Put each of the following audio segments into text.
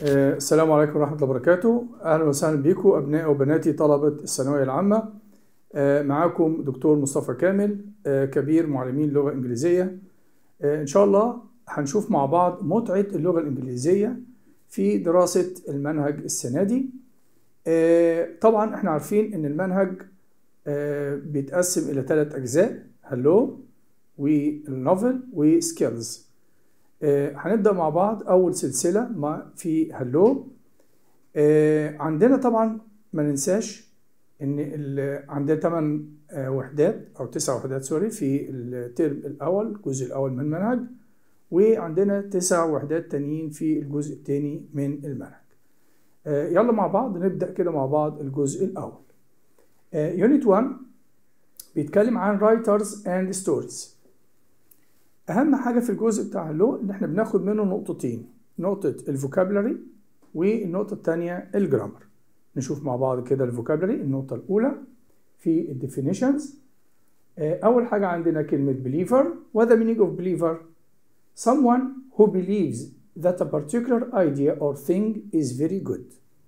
آه، السلام عليكم ورحمة الله وبركاته أهلا وسهلا بكم أبنائي وبناتي طلبة الثانوية العامة آه، معاكم دكتور مصطفى كامل آه، كبير معلمين اللغة الإنجليزية إن شاء الله هنشوف مع بعض متعة اللغة الإنجليزية في دراسة المنهج السنة دي طبعا احنا عارفين ان المنهج بيتقسم إلى ثلاث أجزاء هلو والنوفل وسكيلز هنبدأ مع بعض أول سلسلة مع في هلو عندنا طبعا ما ننساش إن عندنا 8 وحدات أو 9 وحدات سوري في الترم الأول الجزء الأول من المنهج وعندنا 9 وحدات تانيين في الجزء الثاني من المنهج يلا مع بعض نبدأ كده مع بعض الجزء الأول يونت 1 بيتكلم عن writers and stories اهم حاجه في الجزء بتاع اللو ان احنا بناخد منه نقطتين نقطه الفوكابلري والنقطه الثانيه الجرامر نشوف مع بعض كده الفوكابلري النقطه الاولى في الديفينيشنز اول حاجه عندنا كلمه believer what the meaning of believer someone who believes that a particular idea or thing is very good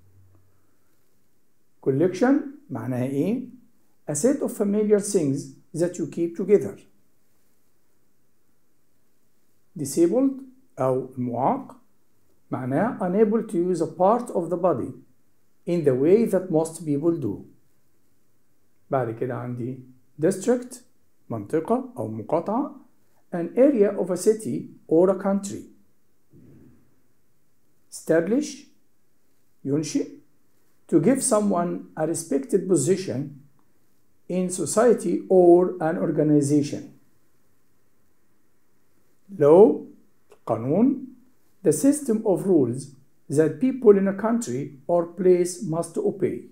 collection معناها ايه a set of familiar things that you keep together disabled أو معاق معناه unable to use a part of the body in the way that most people do بعد كده عندي district منطقة أو مقاطعة an area of a city or a country establish ينشئ to give someone a respected position in society or an organization law قانون the system of rules that people in a country or place must obey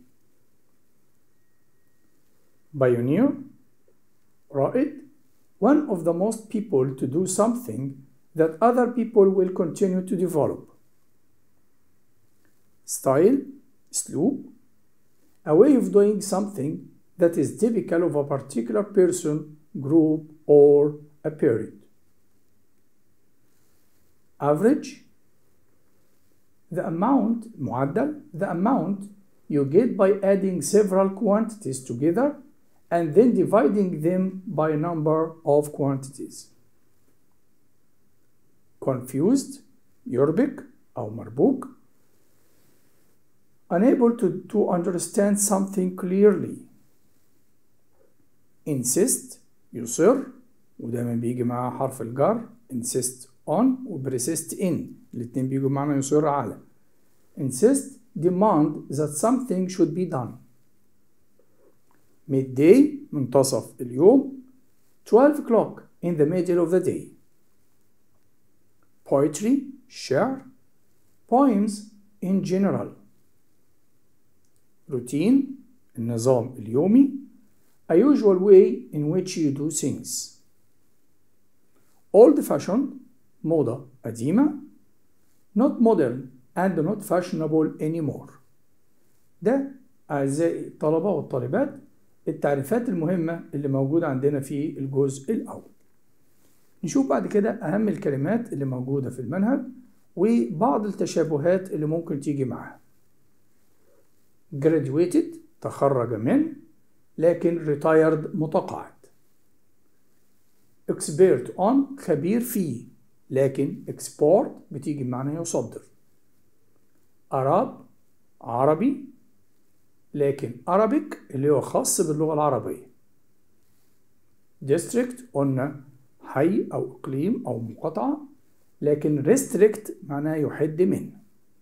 pioneer رائد one of the most people to do something that other people will continue to develop style اسلوب a way of doing something that is typical of a particular person group or a period average the amount معدل the amount you get by adding several quantities together and then dividing them by a number of quantities confused يربك أو مربوك unable to, to understand something clearly insist يصر ودايما بيجي معاه حرف الجر insist on و persist in الاتنين بيجوا معنا يصر على insist demand that something should be done midday منتصف اليوم 12 o'clock in the middle of the day poetry شعر poems in general routine النظام اليومي a usual way in which you do things old fashioned موضة قديمة not modern and not fashionable anymore ده أعزائي الطلبة والطالبات التعريفات المهمة اللي موجودة عندنا في الجزء الأول نشوف بعد كده أهم الكلمات اللي موجودة في المنهج وبعض التشابهات اللي ممكن تيجي معاها graduated تخرج من لكن retired متقاعد expert on خبير فيه لكن export بتيجي بمعنى يصدر أراب عربي لكن Arabic اللي هو خاص باللغة العربية district قلنا حي أو إقليم أو مقاطعة لكن restrict معناه يحد من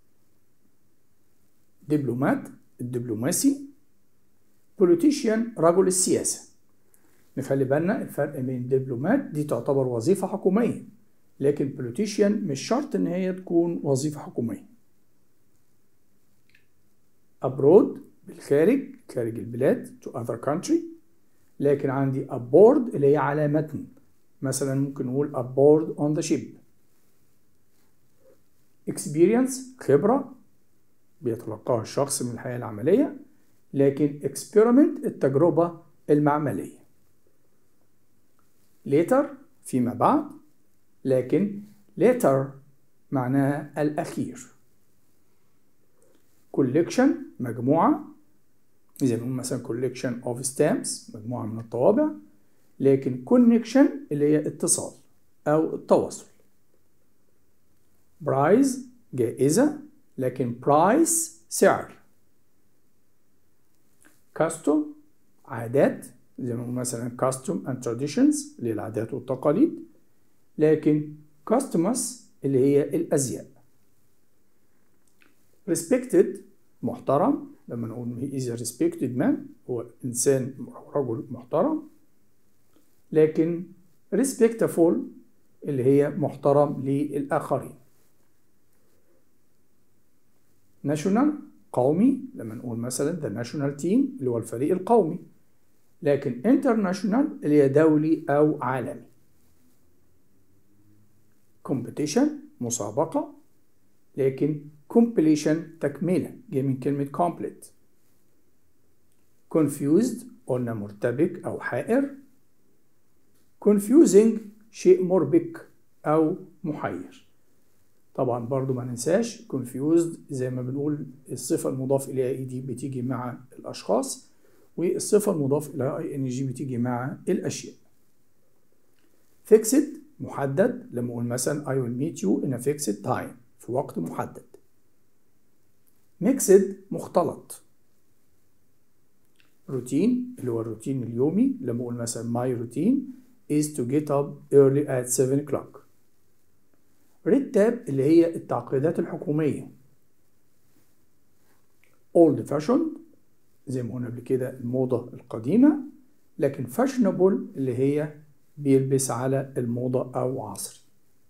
دبلومات الدبلوماسي politician رجل السياسة نخلي بالنا الفرق بين دبلومات دي تعتبر وظيفة حكومية لكن بوليتيشيان مش شرط ان هي تكون وظيفة حكومية abroad بالخارج خارج البلاد to other country لكن عندي aboard اللي هي على متن مثلا ممكن نقول aboard on the ship experience خبرة بيتلقاها الشخص من الحياة العملية لكن experiment التجربة المعملية later فيما بعد لكن later معناها الأخير collection مجموعة زي ما نقول مثلا collection of stamps مجموعة من الطوابع لكن connection اللي هي اتصال أو التواصل prize جائزة لكن price سعر custom عادات زي ما نقول مثلا custom and traditions اللي هي العادات والتقاليد لكن customs اللي هي الأزياء respected محترم لما نقول he is a respected man هو إنسان رجل محترم لكن respectful اللي هي محترم للآخرين national قومي لما نقول مثلا the national team اللي هو الفريق القومي لكن international اللي هي دولي أو عالمي competition مسابقة لكن completion تكملة جاي من كلمة complete confused قلنا مرتبك أو حائر confusing شيء مربك أو محير طبعا برضو ما ننساش confused زي ما بنقول الصفة المضاف إليها اي دي بتيجي مع الأشخاص والصفة المضاف إليها اي ان جي بتيجي مع الأشياء fixed محدد لما أقول مثلا I will meet you in a fixed time في وقت محدد mixed مختلط روتين اللي هو الروتين اليومي لما أقول مثلا my routine is to get up early at 7 o'clock ريد تاب اللي هي التعقيدات الحكومية old fashioned زي ما قلنا قبل كده الموضة القديمة لكن fashionable اللي هي بيلبس على الموضة أو عصري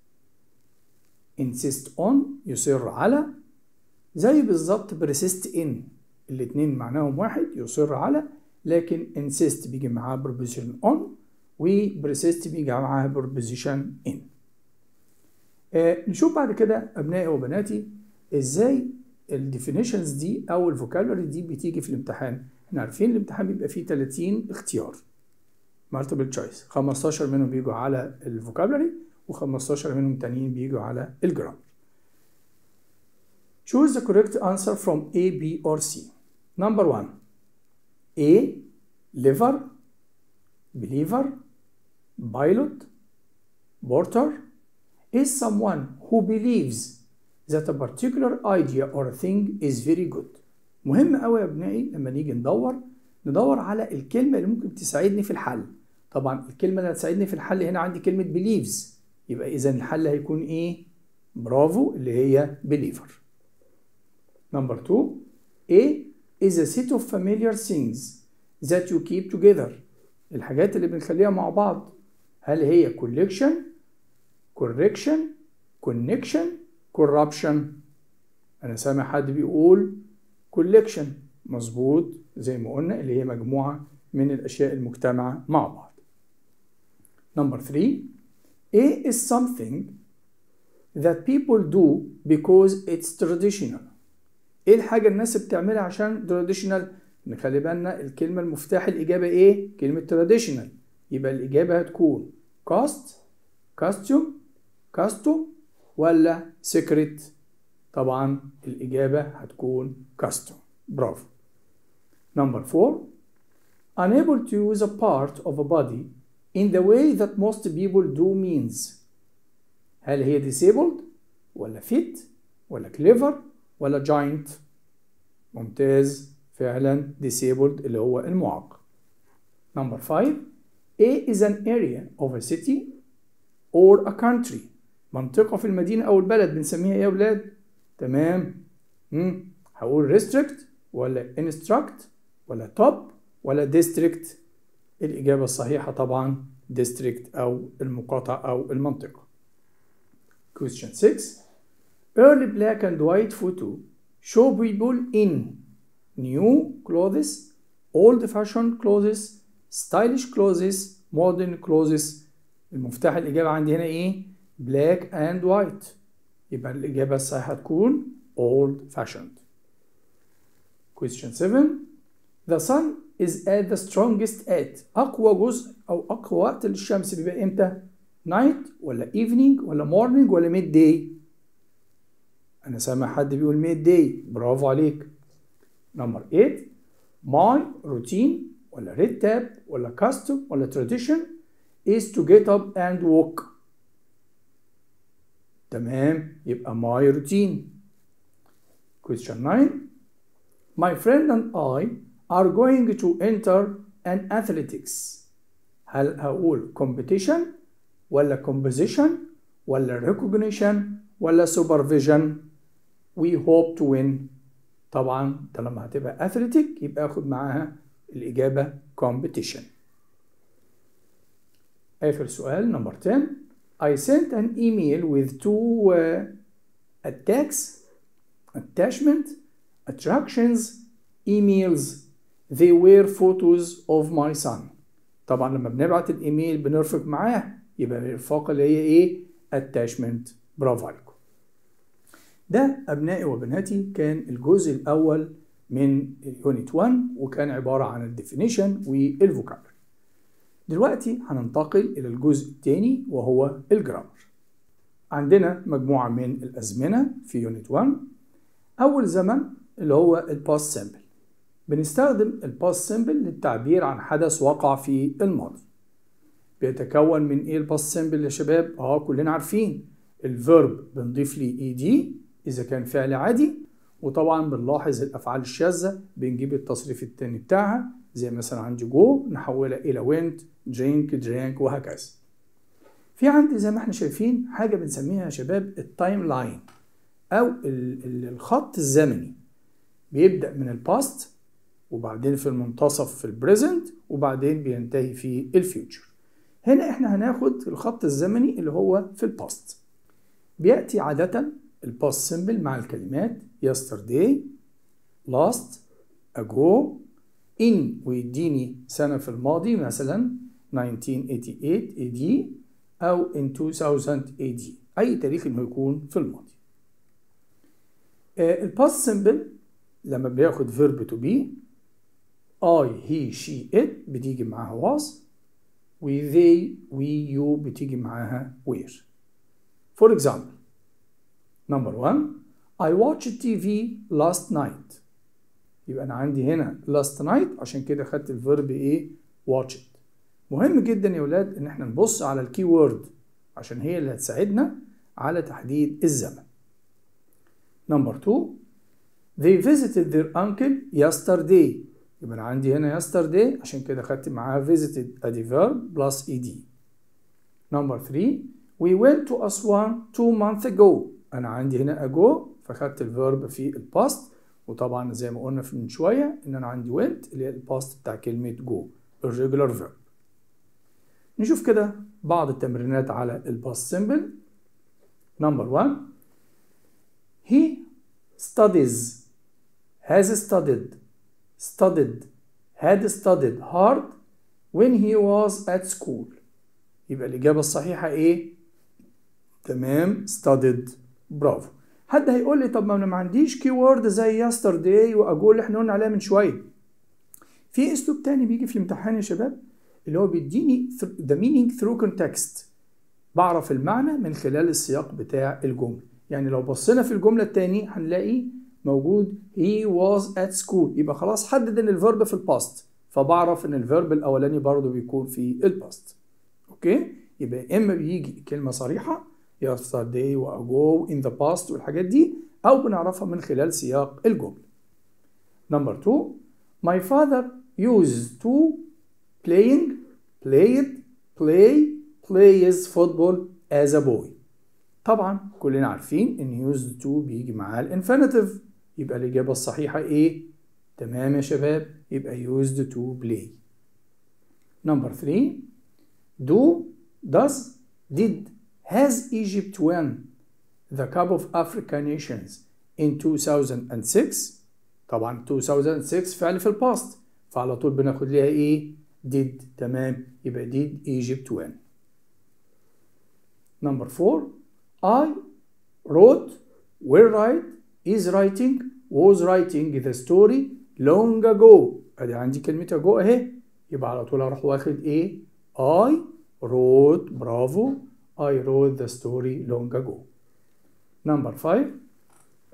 insist on يصر على زي بالظبط persist in الاتنين معناهم واحد يصر على لكن insist بيجي معاه preposition on و persist بيجي معاه preposition in آه نشوف بعد كده أبنائي وبناتي إزاي الديفينيشنز دي أو الفوكابلري دي بتيجي في الامتحان احنا عارفين الامتحان بيبقى فيه 30 اختيار مالتيبل تشويس 15 منهم بيجوا على الفوكابلري و15 منهم تانيين بيجوا على الجرامر Choose the correct answer from A, B or C. Number one A. Liver Believer Pilot Porter is someone who believes that a particular idea or a thing is very good. مهم قوي يا ابنائي لما نيجي ندور ندور على الكلمة اللي ممكن تساعدني في الحل. طبعا الكلمة اللي هتساعدني في الحل هنا عندي كلمة believes يبقى إذا الحل هيكون إيه؟ برافو اللي هي believer. Number two A is a set of familiar things that you keep together. الحاجات اللي بنخليها مع بعض هل هي collection correction connection corruption انا سامع حد بيقول collection مظبوط زي ما قلنا اللي هي مجموعة من الأشياء المجتمعة مع بعض number three A is something that people do because it's traditional ايه الحاجة الناس بتعملها عشان traditional نخلي بالنا الكلمة المفتاح الإجابة ايه كلمة traditional يبقى الإجابة هتكون cost costume custom ولا secret طبعا الإجابة هتكون custom برافو number four unable to use a part of a body in the way that most people do means هل هي disabled ولا fit ولا clever ولا giant ممتاز فعلا disabled اللي هو المعاق number five A is an area of a city or a country منطقة في المدينة أو البلد بنسميها إيه يا أولاد؟ تمام مم. هقول restrict ولا instruct ولا top ولا district الإجابة الصحيحة طبعا district أو المقاطعة أو المنطقة question 6 early black and white photo show people in new clothes old fashioned clothes stylish clothes modern clothes المفتاح الإجابة عندي هنا إيه؟ black and white يبقى الإجابة الصحيحة تكون old fashioned question 7 the sun is at the strongest at أقوى جزء أو أقوى وقت للشمس بيبقى إمتى؟ night ولا evening ولا morning ولا midday أنا سامع حد بيقول ميد داي برافو عليك نمبر 8 my routine ولا red tab ولا custom ولا tradition is to get up and walk تمام يبقى my routine question 9 my friend and I are going to enter an athletics هل هقول competition ولا composition ولا recognition ولا supervision we hope to win طبعا طالما هتبقى athletic يبقى اخد معاها الإجابة competition آخر سؤال نمبر 10 I sent an email with two uh, attacks attachment attractions emails they were photos of my son طبعا لما بنبعت الايميل بنرفق معاه يبقى الارفاق اللي هي ايه attachment برافو عليكم ده ابنائي وبناتي كان الجزء الاول من يونت 1 وكان عباره عن الديفينيشن والفوكابلري دلوقتي هننتقل الى الجزء الثاني وهو الجرامر عندنا مجموعه من الازمنه في يونت 1 اول زمن اللي هو الباست سيمبل بنستخدم الباست سيمبل للتعبير عن حدث وقع في الماضي بيتكون من ايه الباست سيمبل يا شباب اه كلنا عارفين الفيرب بنضيف لي اي دي اذا كان فعل عادي وطبعا بنلاحظ الافعال الشاذه بنجيب التصريف التاني بتاعها زي مثلا عندي جو نحولها الى went drink drank وهكذا في عندي زي ما احنا شايفين حاجه بنسميها يا شباب التايم لاين او الخط الزمني بيبدا من الباست وبعدين في المنتصف في البريزنت وبعدين بينتهي في الفيوتشر هنا احنا هناخد الخط الزمني اللي هو في الباست بياتي عاده الباست سيمبل مع الكلمات yesterday last ago in ويديني سنة في الماضي مثلا 1988 AD أو in 2000 AD أي تاريخ إنه يكون في الماضي الباست سيمبل لما بياخد verb to be I he she it بتيجي معاها was و they we you بتيجي معاها were for example number one I watched TV last night يبقى أنا عندي هنا last night عشان كده خدت الفيرب إيه watched مهم جدا يا ولاد إن إحنا نبص على الكي وورد عشان هي اللي هتساعدنا على تحديد الزمن number two they visited their uncle yesterday يبقى أنا عندي هنا yesterday عشان كده خدت معاها visited أدي verb plus ed number three we went to Aswan two months ago أنا عندي هنا ago فخدت الفيرب في الباست وطبعا زي ما قلنا من شويه ان انا عندي went اللي هي الباست بتاع كلمه جو الريجولار فيرب نشوف كده بعض التمرينات على الباست سيمبل نمبر 1 he studies has studied studied had studied hard when he was at school يبقى الإجابة الصحيحة إيه؟ تمام studied برافو حد هيقول لي طب ما انا ما عنديش كي وورد زي يسترداي واجو اللي احنا قلنا عليها من شويه في اسلوب تاني بيجي في الامتحان يا شباب اللي هو بيديني the meaning through context بعرف المعنى من خلال السياق بتاع الجمله يعني لو بصينا في الجمله التاني هنلاقي موجود he was at school يبقى خلاص حدد ان الفيرب في الباست فبعرف ان الفيرب الاولاني برضو بيكون في الباست اوكي يبقى اما بيجي كلمه صريحه yesterday وago in the past والحاجات دي أو بنعرفها من خلال سياق الجملة. Number two, my father used to playing, played, play, plays football as a boy. طبعا كلنا عارفين إن used to بيجي معاه الانفينيتيف يبقى الإجابة الصحيحة إيه؟ تمام يا شباب يبقى used to play. Number three, do, does, did, Has Egypt won the Cup of Africa Nations in 2006 طبعا 2006 فعل في الباست فعلى طول بناخد ليها ايه did تمام يبقى did Egypt win number four I wrote will write is writing was writing the story long ago ادي عندي كلمة ago اهي يبقى على طول هروح واخد ايه I wrote برافو I wrote the story long ago. Number five,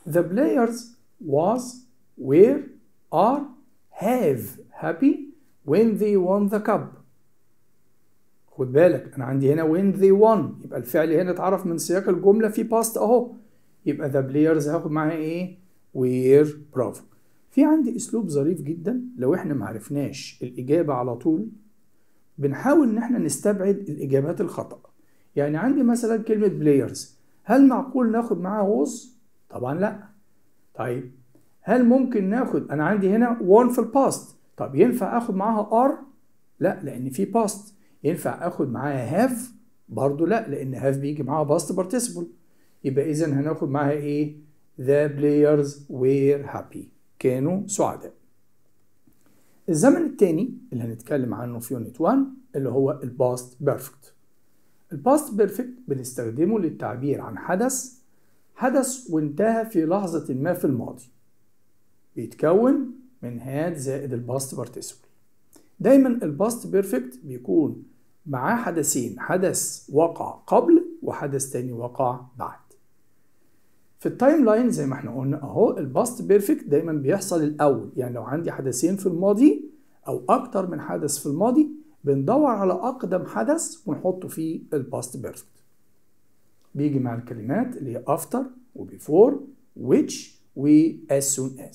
the players was were are have happy when they won the cup خد بالك انا عندي هنا when they won يبقى الفعل هنا اتعرف من سياق الجمله في past اهو يبقى the players هاخد معاها ايه were برافو في عندي اسلوب ظريف جدا لو احنا معرفناش الاجابه على طول بنحاول ان احنا نستبعد الاجابات الخطا يعني عندي مثلا كلمه بلايرز هل معقول ناخد معاها was طبعا لا طيب هل ممكن ناخد انا عندي هنا won في الباست طب ينفع اخد معاها are لا لان في باست ينفع اخد معاها have برضو لا لان have بيجي معاها past participle يبقى اذا هناخد معاها ايه the players were happy كانوا سعداء الزمن الثاني اللي هنتكلم عنه في يونت 1 اللي هو الباست بيرفكت الباست بيرفكت بنستخدمه للتعبير عن حدث حدث وانتهى في لحظة ما في الماضي بيتكون من هاد زائد الباست بارتيسيبل دايما الباست بيرفكت بيكون معاه حدثين حدث وقع قبل وحدث تاني وقع بعد في التايم لاين زي ما احنا قلنا اهو الباست بيرفكت دايما بيحصل الاول يعني لو عندي حدثين في الماضي او اكتر من حدث في الماضي بندور على اقدم حدث ونحطه في الباست بيرفكت بيجي مع الكلمات اللي هي after و before which و as soon as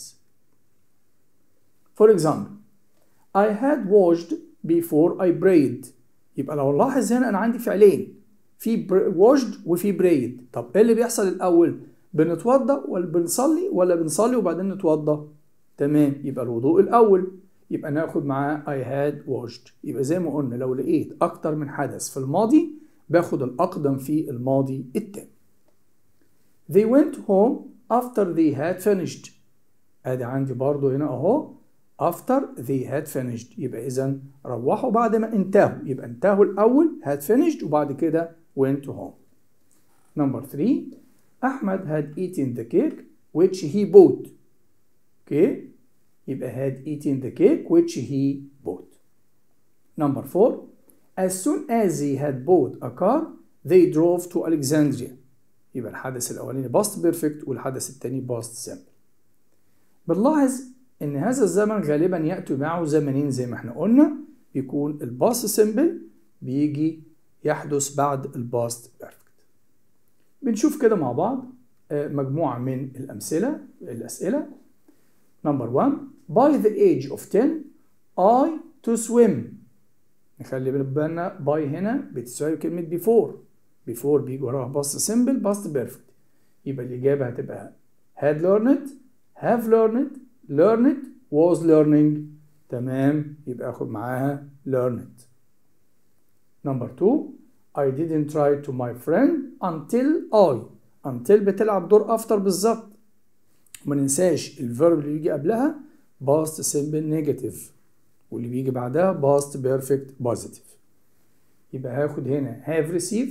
for example I had washed before I prayed يبقى لو نلاحظ هنا انا عندي فعلين في washed وفي prayed طب ايه اللي بيحصل الاول بنتوضا ولا بنصلي ولا بنصلي وبعدين نتوضا تمام يبقى الوضوء الاول يبقى ناخد معاه I had washed يبقى زي ما قلنا لو لقيت اكتر من حدث في الماضي باخد الاقدم في الماضي التاني they went home after they had finished ادي عندي برضو هنا اهو after they had finished يبقى اذا روحوا بعد ما انتهوا يبقى انتهوا الاول had finished وبعد كده went home number 3 احمد had eaten the cake which he bought okay يبقى had eaten the cake which he bought number 4 as soon as he had bought a car they drove to Alexandria يبقى الحدث الاولاني past perfect والحدث الثاني past simple بنلاحظ ان هذا الزمن غالبا ياتي معه زمنين زي ما احنا قلنا بيكون الباست سيمبل بيجي يحدث بعد الباست بيرفكت بنشوف كده مع بعض مجموعة من الأمثلة الأسئلة نمبر 1 by the age of 10 I to swim نخلي بالنا by هنا بتساوي كلمة before before بيجي وراها باست simple باست perfect يبقى الإجابة هتبقى had learned have learned learned was learning تمام يبقى اخد معاها learned number two I didn't try to my friend until I until بتلعب دور after بالظبط وما ننساش الفيرب اللي بيجي قبلها past simple negative واللي بيجي بعدها past perfect positive يبقى هاخد هنا have received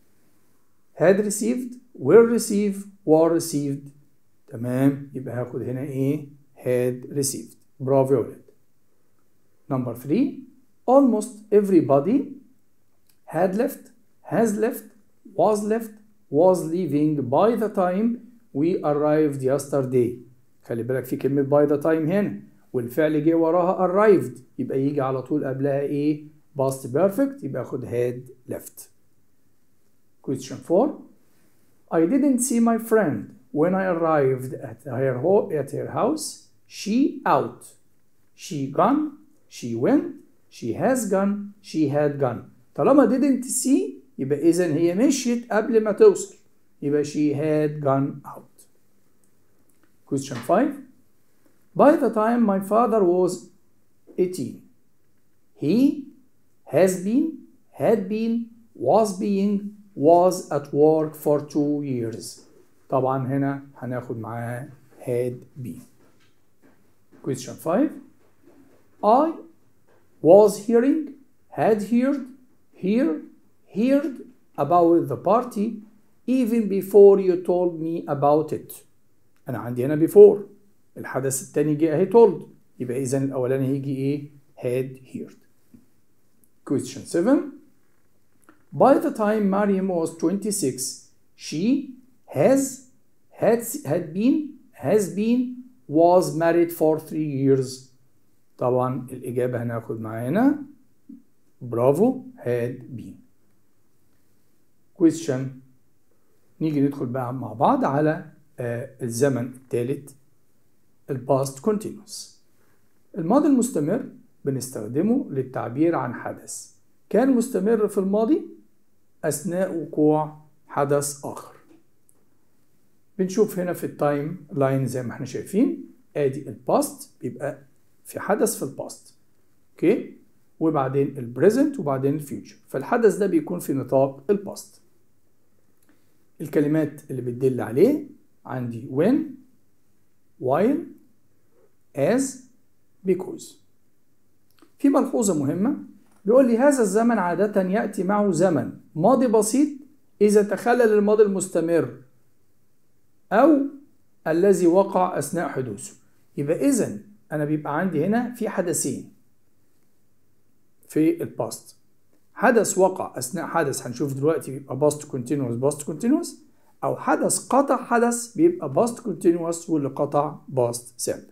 had received will receive were received تمام يبقى هاخد هنا ايه had received برافو يا ولاد number 3 almost everybody had left has left was left was leaving by the time we arrived yesterday خلي بالك في كلمة by the time هنا والفعل جه وراها arrived يبقى يجي على طول قبلها ايه past perfect يبقى اخد had left question 4 I didn't see my friend when I arrived at her, at her house she out she gone she went she has gone she had gone طالما didn't see يبقى إذا هي مشيت قبل ما توصل يبقى she had gone out question 5 by the time my father was 18 he has been had been was being was at work for two years طبعا هنا هناخد معاها had been question 5 I was hearing had heard hear heard about the party even before you told me about it انا عندي هنا before الحدث التاني جه اهي told يبقى اذا الاولاني هيجي ايه had heard question 7 by the time Mariam was 26 she has had, had been has been was married for three years طبعا الإجابة هناخد معانا برافو had been question نيجي ندخل بقى مع بعض على آه الزمن الثالث الباست continuous الماضي المستمر بنستخدمه للتعبير عن حدث كان مستمر في الماضي أثناء وقوع حدث آخر بنشوف هنا في التايم لاين زي ما احنا شايفين ادي الباست بيبقى في حدث في الباست اوكي وبعدين البريزنت وبعدين الفيوتشر فالحدث ده بيكون في نطاق الباست الكلمات اللي بتدل عليه عندي when while as because في ملحوظة مهمة بيقول لي هذا الزمن عادة يأتي معه زمن ماضي بسيط إذا تخلل الماضي المستمر أو الذي وقع أثناء حدوثه يبقى إذا أنا بيبقى عندي هنا في حدثين في الباست حدث وقع أثناء حدث هنشوف دلوقتي بيبقى باست كونتينوس باست كونتينوس أو حدث قطع حدث بيبقى باست كونتينوس واللي قطع باست سامبل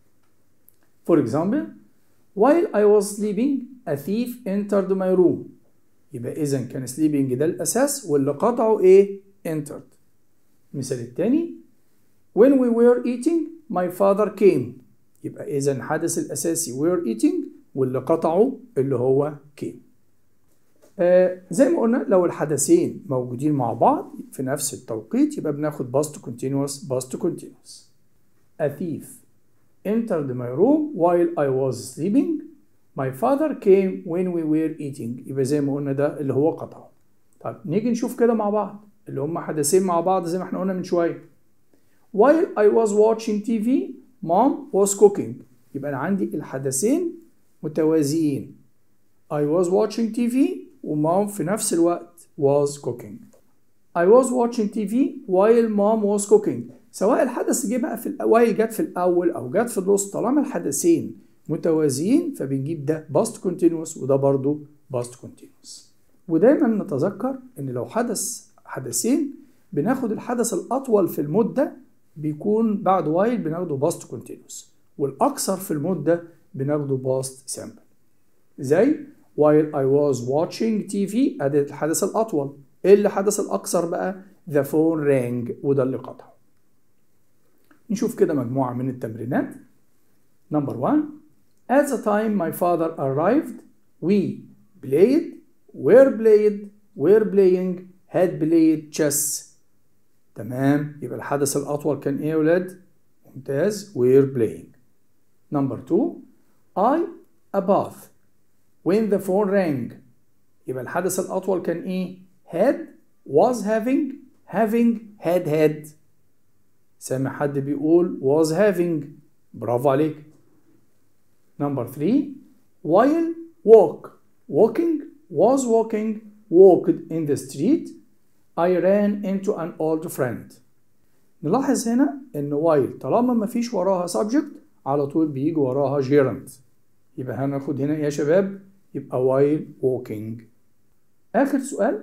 For example while I was sleeping a thief entered my room يبقى إذا كان sleeping ده الأساس واللي قطعه إيه entered المثال الثاني when we were eating my father came يبقى إذا الحدث الأساسي were eating واللي قطعه اللي هو came آه زي ما قلنا لو الحدثين موجودين مع بعض في نفس التوقيت يبقى بناخد past continuous past continuous a thief entered my room while I was sleeping my father came when we were eating يبقى زي ما قلنا ده اللي هو قطعه طب نيجي نشوف كده مع بعض اللي هم حدثين مع بعض زي ما احنا قلنا من شويه while I was watching TV mom was cooking يبقى انا عندي الحدثين متوازيين I was watching TV ومام في نفس الوقت was cooking I was watching TV while mom was cooking سواء الحدث جه بقى في الأوائل جت في الأول أو جت في النص طالما الحدثين متوازيين فبنجيب ده past continuous وده برضو past continuous ودايما نتذكر إن لو حدث حدثين بناخد الحدث الأطول في المدة بيكون بعد while بناخده past continuous والأكثر في المدة بناخده past simple زي while I was watching TV ادي الحدث الأطول ايه اللي حدث الأكثر بقى the phone rang وده اللي قطعه نشوف كده مجموعة من التمرينات number one at the time my father arrived we played were played were playing had played chess تمام يبقى الحدث الأطول كان إيه يا ولاد؟ ممتاز were playing number two I a bath when the phone rang يبقى الحدث الأطول كان إيه؟ had was having having had had سامع حد بيقول was having برافو عليك number three while walk walking was walking walked in the street I ran into an old friend نلاحظ هنا ان while طالما ما فيش وراها subject على طول بيجي وراها gerund يبقى هناخد هنا ايه يا شباب يبقى while walking آخر سؤال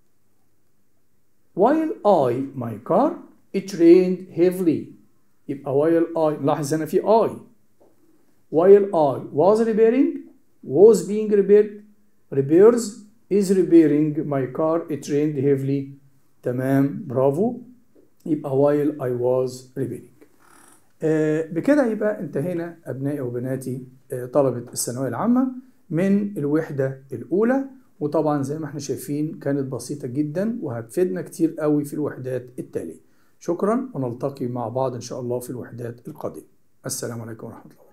while I my car it rained heavily يبقى while I لاحظ هنا في I while I was repairing was being repaired repairs is repairing my car it rained heavily تمام برافو يبقى while I was repairing آه بكده يبقى انتهينا أبنائي وبناتي آه طلبة الثانوية العامة من الوحدة الأولى وطبعا زي ما احنا شايفين كانت بسيطة جدا وهتفيدنا كتير قوي في الوحدات التالية شكرا ونلتقي مع بعض إن شاء الله في الوحدات القادمة السلام عليكم ورحمة الله